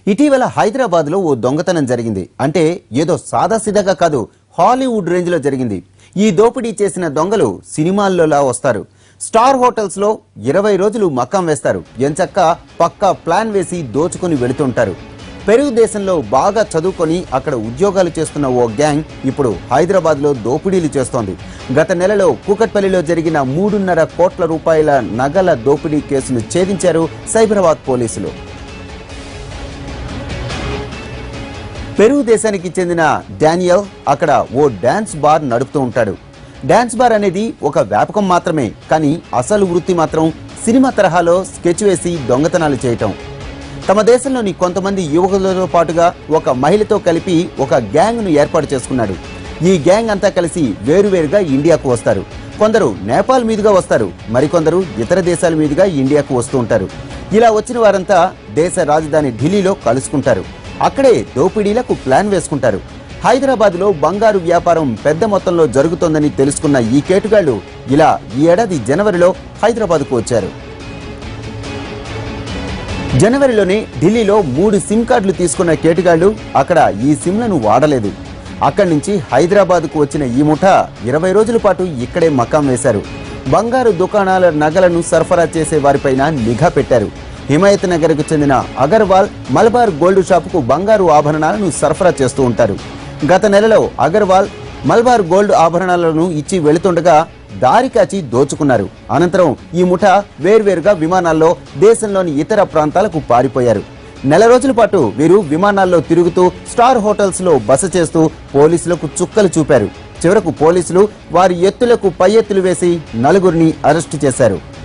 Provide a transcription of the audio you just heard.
ఇటీవల హైదరాబాద్ లో ఓ దొంగతనం జరిగింది అంటే ఏదో సాదాసీదాగా కాదు హాలీవుడ్ రేంజ్ లో జరిగింది ఈ దోపిడీ చేసిన దొంగలు సినిమాల్లోలా వస్తారు స్టార్ హోటల్స్ లో ఇరవై రోజులు మకాం వేస్తారు ఎంచక్క పక్కా ప్లాన్ వేసి దోచుకుని వెళుతుంటారు పెరుగు దేశంలో బాగా చదువుకొని అక్కడ ఉద్యోగాలు చేస్తున్న ఓ గ్యాంగ్ ఇప్పుడు హైదరాబాద్ లో దోపిడీలు చేస్తోంది గత నెలలో కూకట్పల్లిలో జరిగిన మూడున్నర కోట్ల రూపాయల నగల దోపిడీ కేసును ఛేదించారు సైబరాబాద్ పోలీసులు పెరుగు దేశానికి చెందిన డానియల్ అక్కడ ఓ డాన్స్ బార్ నడుపుతూ ఉంటాడు డాన్స్ బార్ అనేది ఒక వ్యాపకం మాత్రమే కానీ అసలు వృత్తి మాత్రం సినిమా తరహాలో స్కెచ్ వేసి దొంగతనాలు చేయటం తమ దేశంలోని కొంతమంది యువకులతో పాటుగా ఒక మహిళతో కలిపి ఒక గ్యాంగ్ ను ఏర్పాటు చేసుకున్నాడు ఈ గ్యాంగ్ అంతా కలిసి వేరువేరుగా ఇండియాకు వస్తారు కొందరు నేపాల్ మీదుగా వస్తారు మరికొందరు ఇతర దేశాల మీదుగా ఇండియాకు వస్తూ ఉంటారు ఇలా వచ్చిన వారంతా దేశ రాజధాని ఢిల్లీలో కలుసుకుంటారు అక్కడే దోపిడీలకు ప్లాన్ వేసుకుంటారు హైదరాబాద్ లో బంగారు వ్యాపారం పెద్ద మొత్తంలో జరుగుతోందని తెలుసుకున్న ఈ కేటుగాళ్లు ఇలా ఈ ఏడాది జనవరిలో హైదరాబాద్కు వచ్చారు జనవరిలోనే ఢిల్లీలో మూడు సిమ్ కార్డులు తీసుకున్న కేటుగాళ్లు అక్కడ ఈ సిమ్లను వాడలేదు అక్కడి నుంచి హైదరాబాద్కు వచ్చిన ఈ ముఠ ఇరవై రోజుల పాటు ఇక్కడే మకాం వేశారు బంగారు దుకాణాల నగలను సరఫరా చేసే వారిపైన నిఘా పెట్టారు హిమాయత్ నగర్కు చెందిన అగర్వాల్ మలబార్ గోల్డ్ షాపుకు బంగారు ఆభరణాలను సరఫరా చేస్తూ ఉంటారు గత నెలలో అగర్వాల్ మల్బార్ గోల్డ్ ఆభరణాలను ఇచ్చి వెళుతుండగా దారి కాచి దోచుకున్నారు అనంతరం ఈ ముఠ వేర్వేరుగా విమానాల్లో దేశంలోని ఇతర ప్రాంతాలకు పారిపోయారు నెల రోజుల పాటు వీరు విమానాల్లో తిరుగుతూ స్టార్ హోటల్స్ లో బస చేస్తూ పోలీసులకు చుక్కలు చూపారు చివరకు పోలీసులు వారి ఎత్తులకు పై ఎత్తులు వేసి నలుగురిని అరెస్టు చేశారు